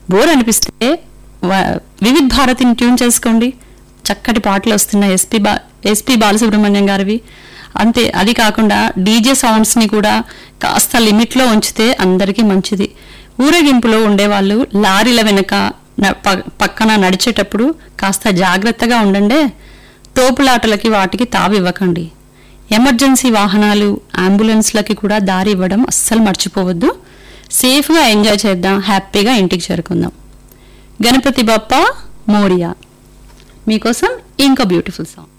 bore అనిపిస్తే వ- వివిధ్ భారతిని ట్యూన్ చేసుకోండి చక్కటి పాటలు వస్తున్నాయి ఎస్పి బా ఎస్పి బాలసుబ్రహ్మణ్యం గారివి అంతే అది కాకుండా డీజే సౌండ్స్ని కూడా కాస్త లిమిట్లో ఉంచితే అందరికీ మంచిది ఊరేగింపులో ఉండేవాళ్ళు లారీల వెనక న- ప- పక్కన నడిచేటప్పుడు కాస్త జాగ్రత్తగా ఉండండి తోపులాటలకి వాటికి తావివ్వకండి ఎమర్జెన్సీ వాహనాలు అంబులెన్స్లకి కూడా దారి ఇవ్వడం అస్సలు మర్చిపోవద్దు సేఫ్గా ఎంజాయ్ చేద్దాం హ్యాపీగా ఇంటికి చేరుకుందాం గణపతి బప్ప మోరియా మీకోసం ఇంకో బ్యూటిఫుల్ సాంగ్